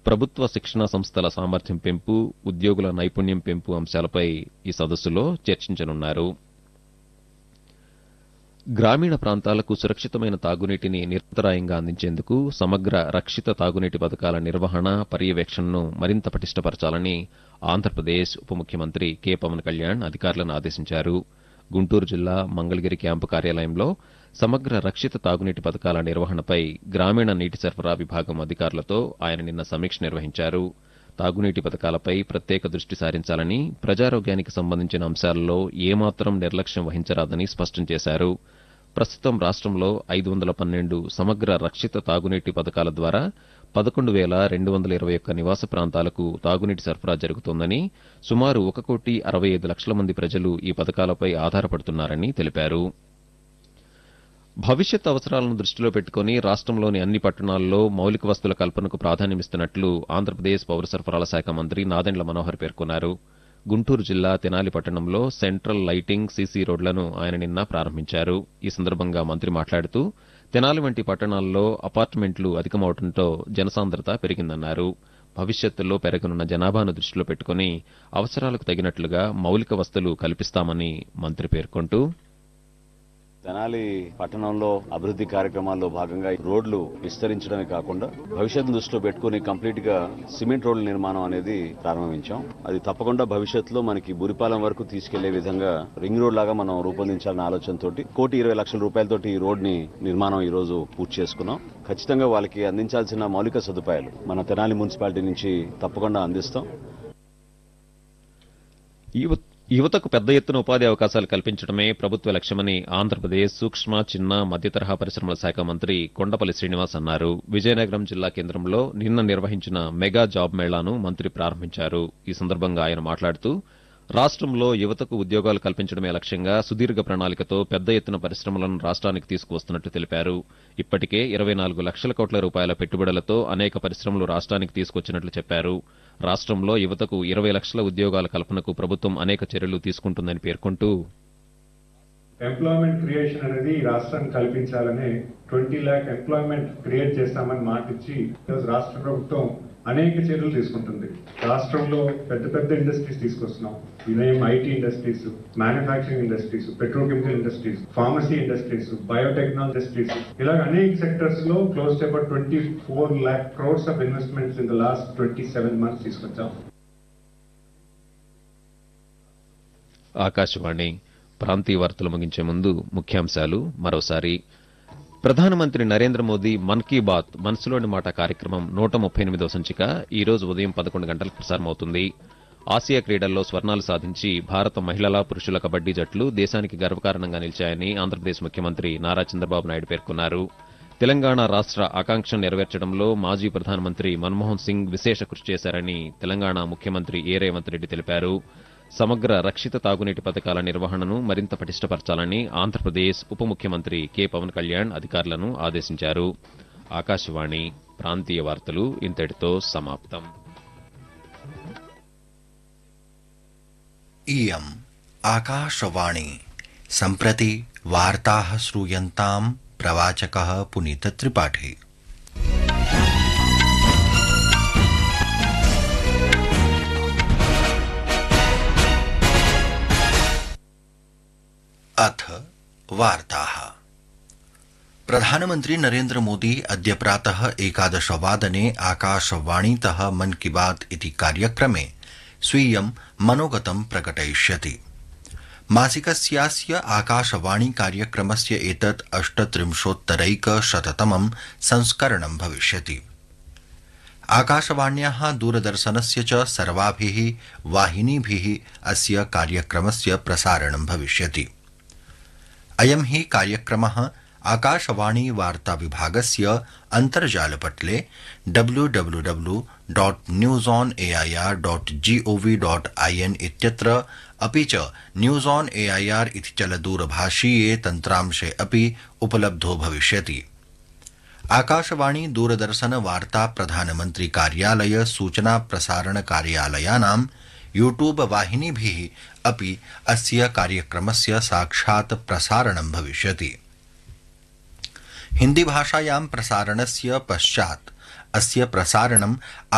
ప్రభుత్వ శిక్షణా సంస్థల సామర్థ్యం పెంపు ఉద్యోగుల నైపుణ్యం పెంపు అంశాలపై ఈ సదస్సులో చర్చించనున్నారు గ్రామీణ ప్రాంతాలకు సురక్షితమైన తాగునీటిని నిరంతరాయంగా అందించేందుకు సమగ్ర రక్షిత తాగునీటి పథకాల నిర్వహణ పర్యవేక్షణను మరింత పటిష్టపరచాలని ఆంధ్రప్రదేశ్ ఉప ముఖ్యమంత్రి కె పవన్ కళ్యాణ్ అధికారులను ఆదేశించారు గుంటూరు జిల్లా మంగళగిరి క్యాంపు కార్యాలయంలో సమగ్ర రక్షిత తాగునీటి పథకాల నిర్వహణపై గ్రామీణ నీటి సరఫరా విభాగం అధికారులతో ఆయన నిన్న సమీక్ష నిర్వహించారు తాగునీటి పథకాలపై ప్రత్యేక దృష్టి సారించాలని ప్రజారోగ్యానికి సంబంధించిన అంశాలలో ఏమాత్రం నిర్లక్ష్యం వహించరాదని స్పష్టం చేశారు ప్రస్తుతం రాష్ట్రంలో ఐదు వందల పన్నెండు సమగ్ర రక్షిత తాగునీటి పథకాల ద్వారా పదకొండు వేల రెండు వందల ఇరవై ఒక్క నివాస ప్రాంతాలకు తాగునీటి సరఫరా జరుగుతోందని సుమారు ఒక కోటి అరవై ఐదు లక్షల మంది ప్రజలు ఈ పథకాలపై ఆధారపడుతున్నారని తెలిపారు భవిష్యత్ అవసరాలను దృష్టిలో పెట్టుకుని రాష్ట్రంలోని అన్ని పట్టణాల్లో మౌలిక వస్తుల కల్పనకు ప్రాధాన్యమిస్తున్నట్లు ఆంధ్రప్రదేశ్ పౌర సరఫరాల శాఖ మంత్రి నాదెండ్ల మనోహర్ పేర్కొన్నారు గుంటూరు జిల్లా తెనాలి పట్టణంలో సెంట్రల్ లైటింగ్ సీసీ రోడ్లను ఆయన నిన్న ప్రారంభించారు ఈ సందర్భంగా మంత్రి మాట్లాడుతూ తెనాలి వంటి పట్టణాల్లో అపార్ట్మెంట్లు అధికమవడంతో జనసాంద్రత పెరిగిందన్నారు భవిష్యత్తులో పెరగనున్న జనాభాను దృష్టిలో పెట్టుకుని అవసరాలకు తగినట్లుగా మౌలిక వస్తువులు కల్పిస్తామని మంత్రి పేర్కొంటూ తెనాలి పట్టణంలో అభివృద్ధి కార్యక్రమాల్లో భాగంగా రోడ్లు విస్తరించడమే కాకుండా భవిష్యత్తును దృష్టిలో పెట్టుకుని కంప్లీట్ గా సిమెంట్ రోడ్ల నిర్మాణం అనేది ప్రారంభించాం అది తప్పకుండా భవిష్యత్తులో మనకి బురిపాలెం వరకు తీసుకెళ్లే విధంగా రింగ్ రోడ్ లాగా మనం రూపొందించాలన్న ఆలోచనతోటి కోటి ఇరవై లక్షల రూపాయలతోటి ఈ రోడ్ ని నిర్మాణం ఈ రోజు పూర్తి చేసుకున్నాం ఖచ్చితంగా వాళ్ళకి అందించాల్సిన మౌలిక సదుపాయాలు మన తెనాలి మున్సిపాలిటీ నుంచి తప్పకుండా అందిస్తాం యువ- యువతకు పెద్ద ఎత్తున ఉపాధి అవకాశాలు కల్పించడమే ప్రభుత్వ లక్ష్యమని ఆంధ్రప్రదేశ్ సూక్ష్మ చిన్న మధ్యతరహా పరిశ్రమల శాఖ మంత్రి కొండపల్లి శ్రీనివాస్ అన్నారు విజయనగరం జిల్లా కేంద్రంలో నిన్న నిర్వహించిన మెగా జాబ్ మేళాను మంత్రి ప్రారంభించారు ఈ సందర్భంగా ఆయన మాట్లాడుతూ రాష్ట్రంలో యువతకు ఉద్యోగాలు కల్పించడమే లక్ష్యంగా సుదీర్ఘ ప్రణాళికతో పెద్ద ఎత్తున పరిశ్రమలను రాష్ట్రానికి తీసుకువస్తున్నట్టు తెలిపారు ఇప్పటికే ఇరవై నాలుగు లక్షల కోట్ల రూపాయల పెట్టుబడులతో అనేక పరిశ్రమలు రాష్ట్రానికి తీసుకొచ్చినట్లు చెప్పారు రాష్ట్రంలో యువతకు ఇరవై లక్షల ఉద్యోగాల కల్పనకు ప్రభుత్వం అనేక చర్యలు తీసుకుంటుందని పేర్కొంటూ ఎంప్లాయ్మెంట్ క్రియేషన్ అనేది ఈ రాష్ట్రానికి కల్పించాలని ట్వంటీ ల్యాక్ ఎంప్లాయ్మెంట్ క్రియేట్ చేస్తామని మాట ఇచ్చి ఈరోజు రాష్ట్ర ప్రభుత్వం అనేక చర్యలు తీసుకుంటుంది రాష్ట్రంలో పెద్ద పెద్ద ఇండస్ట్రీస్ తీసుకొస్తున్నాం వినయం IT industries manufacturing industries petrochemical industries pharmacy industries biotechnology industries ఇలా అనేక సెక్టర్స్ లో close about twenty four lakh crores of investments in the last twenty seven months తీసుకొచ్చాం ఆకాశవాణి ప్రాంతీయ వార్తలు ముగించే ముందు ముఖ్యాంశాలు మరోసారి ప్రధానమంత్రి నరేంద్ర మోదీ మన్ కీ బాత్ మనసులోని మాట కార్యక్రమం నూట ముప్పై ఎనిమిదవ సంచిక ఈ రోజు ఉదయం పదకొండు గంటలకు ప్రసారమవుతుంది ఆసియా క్రీడల్లో స్వర్ణాలు సాధించి భారత మహిళల పురుషుల కబడ్డీ జట్లు దేశానికి గర్వకారణంగా నిలిచాయని ఆంధ్రప్రదేశ్ ముఖ్యమంత్రి నారా చంద్రబాబు నాయుడు పేర్కొన్నారు తెలంగాణ రాష్ట్ర ఆకాంక్షను నెరవేర్చడంలో మాజీ ప్రధానమంత్రి మన్మోహన్ సింగ్ విశేష కృషి చేశారని తెలంగాణ ముఖ్యమంత్రి ఏ రేవంత్ రెడ్డి తెలిపారు సమగ్ర రక్షిత తాగునీటి పథకాల నిర్వహణను మరింత పటిష్టపరచాలని ఆంధ్రప్రదేశ్ ఉప ముఖ్యమంత్రి కె పవన్ కళ్యాణ్ అధికారులను ఆదేశించారు ఆకాశవాణి ప్రాంతీయ వార్తలు ఇంతటితో సమాప్తం इयम् आकाशवाणी सम्प्रति वार्ताः श्रूयन्ताम् प्रवाचकः पुनीतत्रिपाठी अथ वार्ताः प्रधानमन्त्री नरेन्द्र मोदी अद्य प्रातः एकादशवादने आकाशवाणीतः मन की बात इति कार्यक्रमे स्वीयं मनोगतं प्रकटयिष्यति मासिकस्यास्य आकाशवाणी कार्यक्रमस्य एतत् अष्टत्रिंशोत्तरैकशततमं संस्करणं भविष्यति आकाशवाण्याः दूरदर्शनस्य च सर्वाभिः वाहिनीभिः अस्य कार्यक्रमस्य प्रसारणं भविष्यति अयं हि कार्यक्रमः आकाशवाणी वार्ता विभागस्य अन्तर्जालपटले W W W dot news on A I R dot G O we dot ऐ एन् इत्यत्र अपि च न्यूस् आन् ए ऐ आर् इति चलदूरभाषीये तन्त्रांशे अपि उपलब्धो भविष्यति आकाशवाणी दूरदर्शन वार्ता प्रधानमन्त्री कार्यालय सूचना प्रसारण कार्यालयानां यूट्यूब वाहिनीभिः अपि अस्य कार्यक्रमस्य साक्षात् प्रसारणं भविष्यति हिन्दीभाषायां प्रसारणस्य पश्चात् अस्य प्रसारणं